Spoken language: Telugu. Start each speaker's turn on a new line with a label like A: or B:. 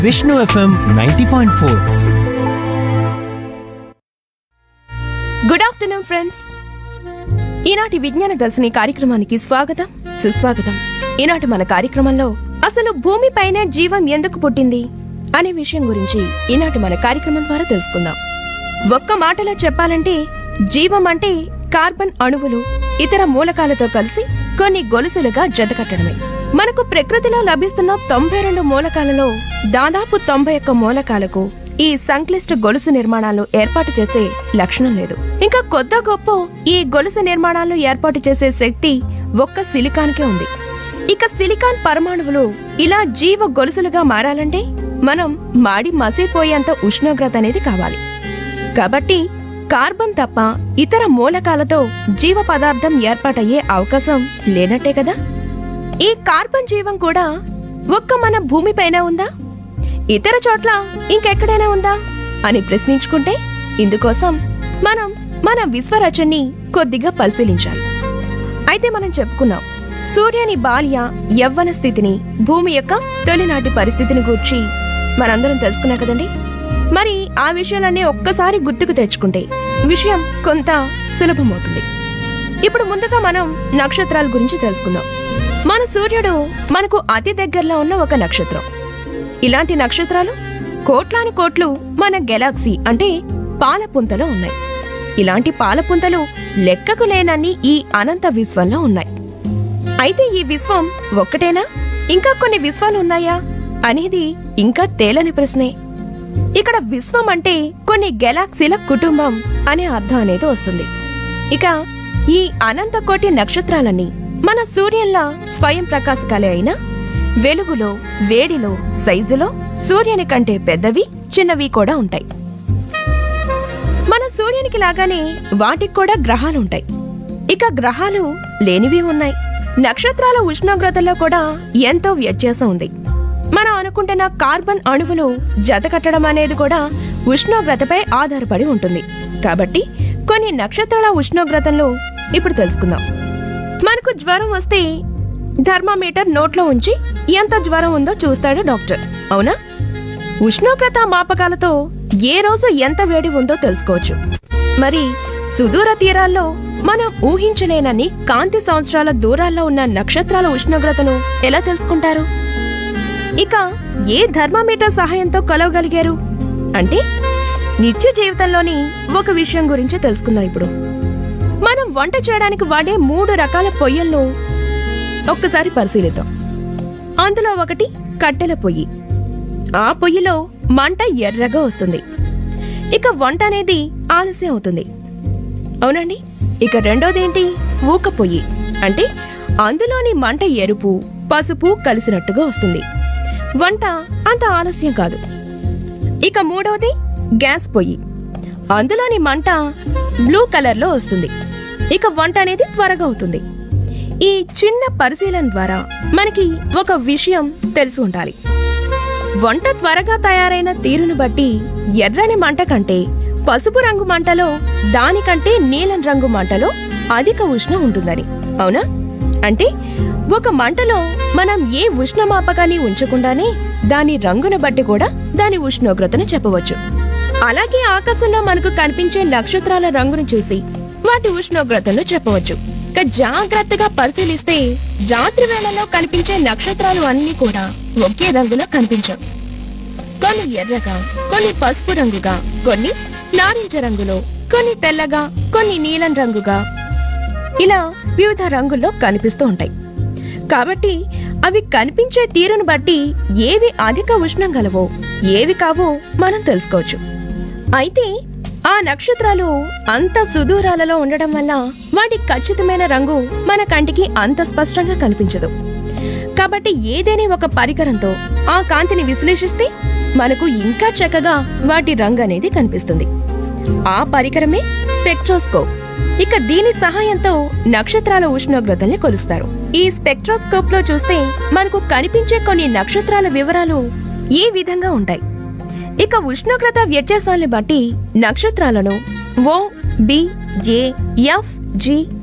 A: Vishnu FM ninety point four
B: good afternoon friends ఈనాటి విజ్ఞాన దర్శిని కార్యక్రమానికి స్వాగతం సుస్వాగతం ఈనాటి మన కార్యక్రమంలో అసలు భూమిపైనే జీవం ఎందుకు పుట్టింది అనే విషయం గురించి ఈనాటి మన కార్యక్రమం ద్వారా తెలుసుకుందాం ఒక్క మాటలో చెప్పాలంటే జీవం అంటే కార్బన్ అణువులు ఇతర మూలకాలతో కలిసి కొన్ని గొలుసులుగా జతకట్టడమే మనకు ప్రకృతిలో లభిస్తున్న తొంభై రెండు మూలకాలలో దాదాపు తొంభై ఒక్క మూలకాలకు ఈ సంక్లిష్ట గొలుసు నిర్మాణాలు ఏర్పాటు చేసే లక్షణం లేదు ఇంకా కొత్త గొప్ప ఈ గొలుసు నిర్మాణాలు ఏర్పాటు చేసే శక్తి ఒక్క సిలికాన్కే ఉంది ఇక సిలికాన్ పరమాణువులు ఇలా జీవ గొలుసులుగా మారాలంటే మనం మాడి మసిపోయేంత ఉష్ణోగ్రత అనేది కావాలి కాబట్టి కార్బన్ తప్ప ఇతర మూలకాలతో జీవ పదార్థం ఏర్పాటయ్యే అవకాశం లేనట్టే కదా ఈ కార్బన్ జీవం కూడా ఒక్క మన భూమిపైన ఉందా ఇతర చోట్ల ఇంకెక్కడైనా ఉందా అని ప్రశ్నించుకుంటే ఇందుకోసం మనం మన విశ్వరచనని కొద్దిగా పరిశీలించాలి అయితే మనం చెప్పుకున్నాం సూర్యుని బాల్య యవ్వన స్థితిని భూమి యొక్క తొలినాటి పరిస్థితిని గూర్చి మనందరం తెలుసుకున్నాం కదండి మరి ఆ విషయాలన్నీ ఒక్కసారి గుర్తుకు తెచ్చుకుంటే విషయం కొంత సులభమవుతుంది ఇప్పుడు ముందుగా మనం నక్షత్రాల గురించి తెలుసుకుందాం మన సూర్యుడు మనకు అతి దగ్గరలో ఉన్న ఒక నక్షత్రం ఇలాంటి నక్షత్రాలు కోట్లాను కోట్లు మన గెలాక్సీ అంటే పాలపుంతలో ఉన్నాయి ఇలాంటి పాలపుంతలు లెక్కకు లేనన్ని ఈ అనంత విశ్వంలో ఉన్నాయి అయితే ఈ విశ్వం ఒక్కటేనా ఇంకా కొన్ని విశ్వాలు ఉన్నాయా అనేది ఇంకా తేలని ప్రశ్నే ఇక్కడ విశ్వం అంటే కొన్ని గెలాక్సీల కుటుంబం అనే అర్థం అనేది వస్తుంది ఇక ఈ అనంత కోటి నక్షత్రాలన్నీ మన సూర్యుల్లా స్వయం ప్రకాశకాలే అయినా వెలుగులో వేడిలో సైజులో సూర్యుని కంటే పెద్దవి చిన్నవి కూడా ఉంటాయి మన సూర్యునికి లాగానే వాటికి కూడా గ్రహాలుంటాయి ఇక గ్రహాలు లేనివి ఉన్నాయి నక్షత్రాల ఉష్ణోగ్రతలో కూడా ఎంతో వ్యత్యాసం ఉంది మనం అనుకుంటున్న కార్బన్ అణువులు జతకట్టడం అనేది కూడా ఉష్ణోగ్రతపై ఆధారపడి ఉంటుంది కాబట్టి కొన్ని నక్షత్రాల ఉష్ణోగ్రతలు ఇప్పుడు తెలుసుకుందాం మనకు జ్వరం వస్తే థర్మామీటర్ నోట్లో ఉంచి ఎంత జ్వరం ఉందో చూస్తాడు డాక్టర్ అవునా ఉష్ణోగ్రత మాపకాలతో ఏ రోజు ఎంత వేడి ఉందో తెలుసుకోవచ్చు మరి సుదూర తీరాల్లో మనం ఊహించలేనన్ని కాంతి సంవత్సరాల దూరాల్లో ఉన్న నక్షత్రాల ఉష్ణోగ్రతను ఎలా తెలుసుకుంటారు ఇక ఏ థర్మామీటర్ సహాయంతో కొలవగలిగారు అంటే నిత్య జీవితంలోని ఒక విషయం గురించి తెలుసుకుందాం ఇప్పుడు మనం వంట చేయడానికి వాడే మూడు రకాల పొయ్యలను ఒక్కసారి పరిశీలిద్దాం అందులో ఒకటి కట్టెల పొయ్యి ఆ పొయ్యిలో మంట ఎర్రగా వస్తుంది ఇక వంట అనేది ఆలస్యం అవుతుంది అవునండి ఇక రెండోదేంటి ఊక పొయ్యి అంటే అందులోని మంట ఎరుపు పసుపు కలిసినట్టుగా వస్తుంది వంట అంత ఆలస్యం కాదు ఇక మూడవది గ్యాస్ పొయ్యి అందులోని మంట బ్లూ కలర్లో వస్తుంది ఇక వంట అనేది త్వరగా అవుతుంది ఈ చిన్న పరిశీలన ద్వారా మనకి ఒక విషయం తెలిసి ఉండాలి వంట త్వరగా తయారైన తీరును బట్టి ఎర్రని మంట కంటే పసుపు రంగు మంటలో దానికంటే నీలం రంగు మంటలో అధిక ఉష్ణం ఉంటుందని అవునా అంటే ఒక మంటలో మనం ఏ ఉష్ణమాపకాన్ని ఉంచకుండానే దాని రంగును బట్టి కూడా దాని ఉష్ణోగ్రతను చెప్పవచ్చు అలాగే ఆకాశంలో మనకు కనిపించే నక్షత్రాల రంగును చూసి వాటి ఉష్ణోగ్రతను చెప్పవచ్చు ఇక జాగ్రత్తగా పరిశీలిస్తే రాత్రి వేళలో కనిపించే నక్షత్రాలు అన్ని కూడా ఒకే రంగులో కనిపించవు కొన్ని ఎర్రగా కొన్ని పసుపు రంగుగా కొన్ని నారింజ రంగులో కొన్ని తెల్లగా కొన్ని నీలం రంగుగా ఇలా వివిధ రంగుల్లో కనిపిస్తూ ఉంటాయి కాబట్టి అవి కనిపించే తీరును బట్టి ఏవి అధిక ఉష్ణం గలవో ఏవి కావో మనం తెలుసుకోవచ్చు అయితే ఆ నక్షత్రాలు అంత సుదూరాలలో ఉండడం వల్ల వాటి ఖచ్చితమైన రంగు మన కంటికి అంత స్పష్టంగా కనిపించదు కాబట్టి ఏదైనా ఒక పరికరంతో ఆ కాంతిని విశ్లేషిస్తే మనకు ఇంకా చక్కగా వాటి రంగు అనేది కనిపిస్తుంది ఆ పరికరమే స్పెక్ట్రోస్కోప్ ఇక దీని సహాయంతో నక్షత్రాల ఉష్ణోగ్రతల్ని కొలుస్తారు ఈ స్పెక్ట్రోస్కోప్ లో చూస్తే మనకు కనిపించే కొన్ని నక్షత్రాల వివరాలు ఈ విధంగా ఉంటాయి ఇక ఉష్ణోగ్రత వ్యత్యాసాల్ని బట్టి నక్షత్రాలను O B J F G